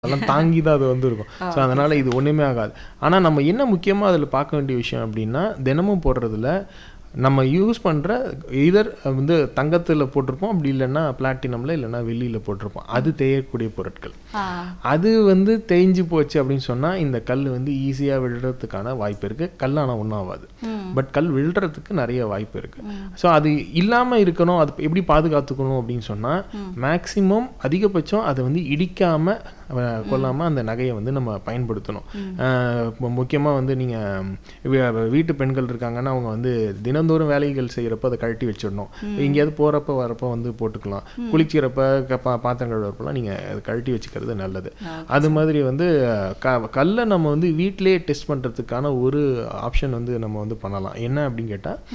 அதெல்லாம் தாங்கி தான் அது வந்து இருக்கும் ஸோ அதனால் இது ஒன்றுமே ஆகாது ஆனால் நம்ம என்ன முக்கியமாக அதில் பார்க்க வேண்டிய விஷயம் அப்படின்னா தினமும் போடுறதுல நம்ம யூஸ் பண்ணுற இதர் வந்து தங்கத்தில் போட்டிருப்போம் அப்படி இல்லைன்னா பிளாட்டினமில் இல்லைன்னா வெள்ளியில் போட்டிருப்போம் அது தேயக்கூடிய பொருட்கள் ஆ, அது வந்து தேய்ஞ்சு போச்சு அப்படின்னு சொன்னால் இந்த கல் வந்து ஈஸியாக விழுறதுக்கான வாய்ப்பு இருக்குது கல் ஆனால் ஒன்றும் ஆகாது பட் கல் விழுறதுக்கு நிறைய வாய்ப்பு இருக்குது ஸோ அது இல்லாமல் இருக்கணும் அது எப்படி பாதுகாத்துக்கணும் அப்படின்னு சொன்னால் மேக்ஸிமம் அதிகபட்சம் அதை வந்து இடிக்காமல் கொள்ளாமல் அந்த நகையை வந்து நம்ம பயன்படுத்தணும் முக்கியமாக வந்து நீங்கள் வீட்டு பெண்கள் இருக்காங்கன்னா அவங்க வந்து தினந்தோறும் வேலைகள் செய்கிறப்ப அதை கழட்டி வச்சிடணும் எங்கேயாவது போகிறப்ப வரப்போ வந்து போட்டுக்கலாம் குளிக்கிறப்ப க- பா பாத்திரம் கழுவுறப்பெல்லாம் நீங்கள் அதை கழட்டி வச்சுக்கிறது நல்லது அது மாதிரி வந்து க கல்லை நம்ம வந்து வீட்டிலேயே டெஸ்ட் பண்ணுறதுக்கான ஒரு ஆப்ஷன் வந்து நம்ம வந்து பண்ணலாம் என்ன அப்படின்னு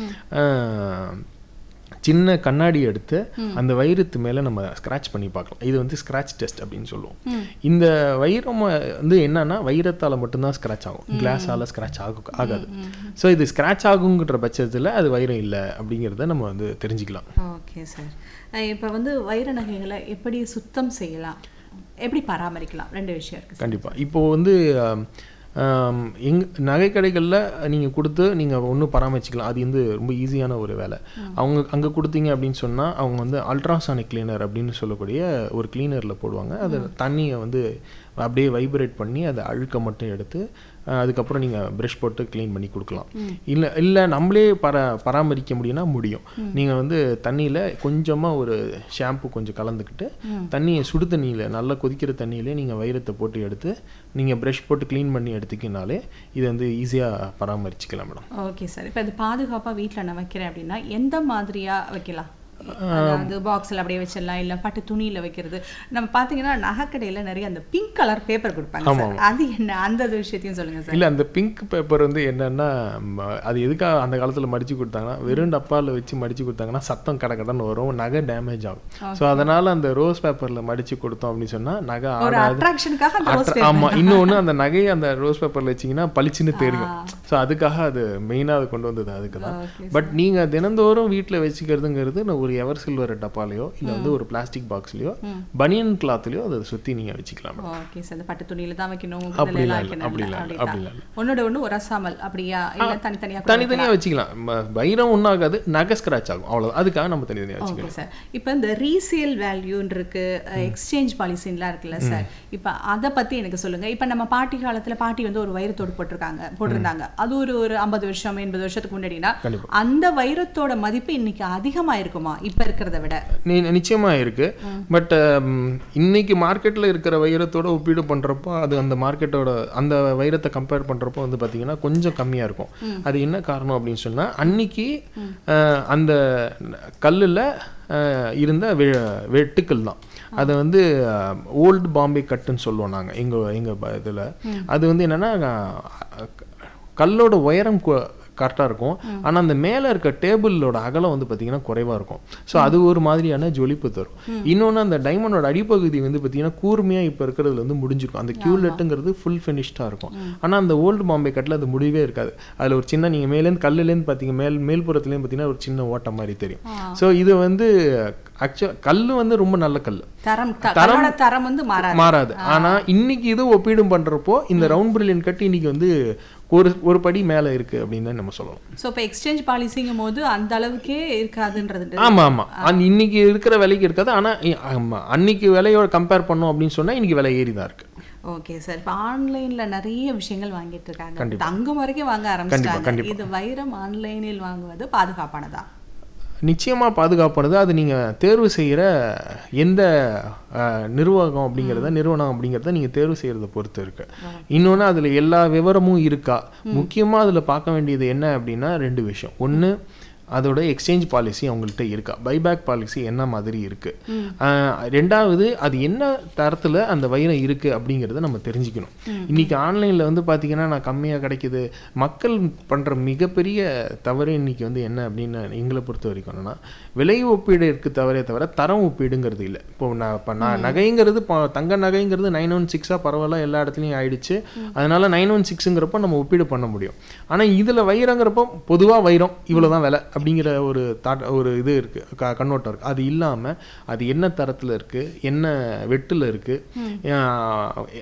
கேட்டால் சின்ன கண்ணாடி எடுத்து அந்த வைரத்து மேலே நம்ம ஸ்க்ராட்ச் பண்ணி பார்க்கலாம் இது வந்து ஸ்க்ராட்ச் டெஸ்ட் அப்படின்னு சொல்லுவோம் இந்த வைரம் வந்து என்னன்னா வைரத்தால் மட்டும்தான் ஸ்க்ராட்ச் ஆகும் கிளாஸால் ஸ்க்ராட்ச் ஆகும் ஆகாது ஸோ இது ஸ்க்ராட்ச் ஆகுங்கிற பட்சத்தில் அது வைரம் இல்லை அப்படிங்கிறத நம்ம வந்து தெரிஞ்சுக்கலாம் ஓகே சார் இப்போ வந்து வைர நகைகளை எப்படி சுத்தம் செய்யலாம் எப்படி பராமரிக்கலாம் ரெண்டு விஷயம் இருக்கு சார் கண்டிப்பாக இப்போ வந்து ஆம், ஆம், எங் நகை கடைகளில் நீங்கள் கொடுத்து நீங்கள் ஒன்றும் பராமரிச்சிக்கலாம் அது வந்து ரொம்ப ஈஸியான ஒரு வேலை அவங்க அங்கே கொடுத்தீங்க அப்படின்னு சொன்னால் அவங்க வந்து அல்ட்ராசானிக் கிளீனர் அப்படின்னு சொல்லக்கூடிய ஒரு கிளீனரில் போடுவாங்க அது தண்ணியை வந்து அப்படியே வைப்ரேட் பண்ணி அதை அழுக்க மட்டும் எடுத்து அஹ், அதுக்கப்புறம் நீங்கள் ப்ரஷ் போட்டு க்ளீன் பண்ணி கொடுக்கலாம் இல்லை இல்லை நம்மளே பரா பராமரிக்க முடியும்னா முடியும் நீங்கள் வந்து தண்ணியில் கொஞ்சமாக ஒரு ஷாம்பு கொஞ்சம் கலந்துக்கிட்டு தண்ணியை சுடு தண்ணியில் நல்லா கொதிக்கிற தண்ணியிலே நீங்கள் வைரத்தை போட்டு எடுத்து நீங்கள் ப்ரஷ் போட்டு க்ளீன் பண்ணி எடுத்துக்கினாலே இது வந்து ஈஸியாக பராமரிச்சுக்கலாம் மேடம் ஓகே சார் இப்போ இது பாதுகாப்பாக வீட்டில் நான் வைக்கிறேன் அப்படின்னா எந்த மாதிரியா வைக்கலாம் அதாவது பாக்ஸில் அப்படியே வச்சிடலாம் இல்லை பட்டு துணியில் வைக்கிறது நம்ம பார்த்தீங்கன்னா நகைக்கடையில் நிறைய அந்த பிங்க் கலர் பேப்பர் கொடுப்பாங்க சார் அது என்ன அந்த விஷயத்தையும் சொல்லுங்க சார் இல்லை அந்த பிங்க் பேப்பர் வந்து என்னன்னா ம, அது எதுக்காக அந்த காலத்தில் மடிச்சு கொடுத்தாங்கன்னா வெறும் டப்பாவில் வச்சு மடிச்சு கொடுத்தாங்கன்னா சத்தம் கட கடன்னு வரும் நகை டேமேஜ் ஆகும் ஸோ அதனால அந்த ரோஸ் பேப்பரில் மடிச்சு கொடுத்தோம் அப்படின்னு சொன்னால் நகை ஒரு ஆடாது அட்ராக்ஷனுக்காக அந்த ரோஸ் அட்ர- ஆமா இன்னொன்னு அந்த நகையை அந்த ரோஸ் பேப்பர்ல வச்சீங்கன்னா பளிச்சுன்னு தெரியும் ஸோ அதுக்காக அது மெயினாக அது கொண்டு வந்தது அதுக்கு தான் Okay, பட் நீங்க தினந்தோறும் வீட்டில் வச்சுக்கிறதுங்கிறது நான் ஒரு எவர் சில்வர் டப்பாலையோ இல்லை வந்து ஒரு பிளாஸ்டிக் பாக்ஸ்லயோ பனியன் கிளாத்லயோ அதை சுத்தி நீங்க வச்சுக்கலாம் ஓகே சார் இந்த பட்டு துணியில தான் வைக்கணும் அப்படி இதுல இல்ல, எல்லாம் அப்படி வைக்கணும் இல்ல, இல்ல, அப்படி அப்படிதான். இல்ல. ஒன்னோட ஒண்ணு உரசாமல் அப்படியா இல்ல தனித்தனியா கூட தனித்தனியா வச்சுக்கலாம் ம- வைரம் ஒன்றும் ஆகாது நகை ஸ்க்ராட்ச் ஆகும் அவ்வளோ அதுக்காக நம்ம தனித்தனியாக வச்சுக்கலாம் ஓகே சார் இப்போ இந்த ரீசேல் வேல்யூன்னு இருக்கு எக்ஸ்சேஞ்ச் பாலிசின்லாம் இருக்குல்ல சார் இப்போ அதை பத்தி எனக்கு சொல்லுங்க இப்போ நம்ம பாட்டி காலத்துல பாட்டி வந்து ஒரு வைரத்தோடு போட்டிருக்காங்க போட்டிருந்தாங்க அது ஒரு ஒரு ஐம்பது வருஷம் எண்பது வருஷத்துக்கு முன்னாடினா கண்டிப்பா. அந்த வைரத்தோட மதிப்பு இன்னைக்கு அதிகமா இருக்குமா இப்ப இருக்கிறத விட நி- நிச்சயமா இருக்கு பட் இன்னைக்கு மார்க்கெட்ல இருக்கிற வைரத்தோட ஒப்பீடு பண்றப்போ அது அந்த மார்க்கெட்டோட அந்த வைரத்தை கம்பேர் பண்றப்போ வந்து பாத்தீங்கன்னா கொஞ்சம் கம்மியா இருக்கும் அது என்ன காரணம் அப்படின்னு சொன்னா அன்னைக்கு அஹ், அந்த கல்லுல அஹ், இருந்த வெ- வெட்டுக்கள் தான் அது வந்து ஓல்டு பாம்பே கட்டுன்னு சொல்லுவோம் நாங்க எங்க எங்க ப- இதுல அது வந்து என்னன்னா அஹ், கல்லோட உயரம் கரெக்டாக இருக்கும் ஆனால் அந்த மேலே இருக்க டேபிளோட அகலம் வந்து பார்த்தீங்கன்னா குறைவாக இருக்கும் ஸோ அது ஒரு மாதிரியான ஜொலிப்பு தரும் இன்னொன்று அந்த டைமண்டோட அடிப்பகுதி வந்து பார்த்தீங்கன்னா கூர்மையாக இப்போ இருக்கிறதுல வந்து முடிஞ்சிருக்கும் அந்த கியூலெட்டுங்கிறது ஃபுல் ஃபினிஷ்டாக இருக்கும் ஆனால் அந்த ஓல்டு பாம்பே கட்டில் அது முடிவே இருக்காது அதில் ஒரு சின்ன நீங்கள் மேலேருந்து கல்லுலேருந்து பார்த்தீங்க மேல் மேல்புறத்துலேருந்து பார்த்தீங்கன்னா ஒரு சின்ன ஓட்டம் மாதிரி தெரியும் ஸோ இது வந்து ஆக்சுவல் கல் வந்து ரொம்ப நல்ல கல் தரம் த- கல்லோட தரம் வந்து மாறாது மாறாது ஆனா இன்னைக்கு இது ஒப்பீடும் பண்றப்போ இந்த ரவுண்ட் பிரில்லியன் கட்டி இன்னைக்கு வந்து ஒரு ஒரு படி மேல இருக்கு அப்படின்னு தான் நம்ம சொல்லலாம் ஸோ இப்போ எக்ஸ்சேஞ்ச் பாலிசிங்கும் போது அந்த அளவுக்கே இருக்காதுன்றது ஆமா ஆமா அந்த இன்னைக்கு இருக்கிற விலைக்கு இருக்காது ஆனா இ- ஆமா அன்னைக்கு விலையோட கம்பேர் பண்ணோம் அப்படின்னு சொன்னா இன்னைக்கு விலை ஏறி தான் இருக்கு ஓகே சார் இப்போ ஆன்லைன்ல நிறைய விஷயங்கள் வாங்கிட்டு இருக்காங்க தங்கம் வரைக்கும் வாங்க ஆரம்பிச்சிட்டாங்க இது வைரம் ஆன்லைனில் வாங்குவது பாதுகாப்பானதா நிச்சயமா பாதுகாப்பானது அது நீங்க தேர்வு செய்யற எந்த அஹ், நிர்வாகம் அப்படிங்கிறத நிறுவனம் அப்படிங்கிறத நீங்க தேர்வு செய்யறத பொறுத்து இருக்கு இன்னொன்னு அதுல எல்லா விவரமும் இருக்கா முக்கியமா அதுல பார்க்க வேண்டியது என்ன அப்படின்னா ரெண்டு விஷயம் ஒண்ணு அதோட எக்ஸ்சேஞ்ச் பாலிசி அவங்கள்ட்ட இருக்கா பைபேக் பாலிசி என்ன மாதிரி இருக்கு அஹ், ரெண்டாவது அது என்ன தரத்துல அந்த வைரம் இருக்கு அப்படிங்கிறத நம்ம தெரிஞ்சுக்கணும் இன்னைக்கு ஆன்லைன்ல வந்து பாத்தீங்கன்னா நான் கம்மியா கிடைக்குது மக்கள் பண்ற மிகப்பெரிய தவறு இன்னைக்கு வந்து என்ன அப்படின்னு எங்களை பொறுத்த வரைக்கும் என்னன்னா விலை ஒப்பீடு இருக்கு தவறே தவிர தரம் ஒப்பீடுங்கிறது இல்லை இப்போ நான் இப்போ நான் நகைங்கிறது இப்போ தங்க நகைங்கிறது நைன் ஒன் சிக்ஸாக பரவாயில்ல எல்லா இடத்துலையும் ஆயிடுச்சு அதனால நைன் ஒன் சிக்ஸுங்கிறப்ப நம்ம ஒப்பீடு பண்ண முடியும் ஆனால் இதில் வைரங்கிறப்போ பொதுவாக வைரம் இவ்வளோ தான் விலை அப்படிங்கிற ஒரு தாட் ஒரு இது இருக்கு க கண்ணோட்டம் இருக்கு அது இல்லாமல் அது என்ன தரத்தில் இருக்கு என்ன வெட்டில் இருக்கு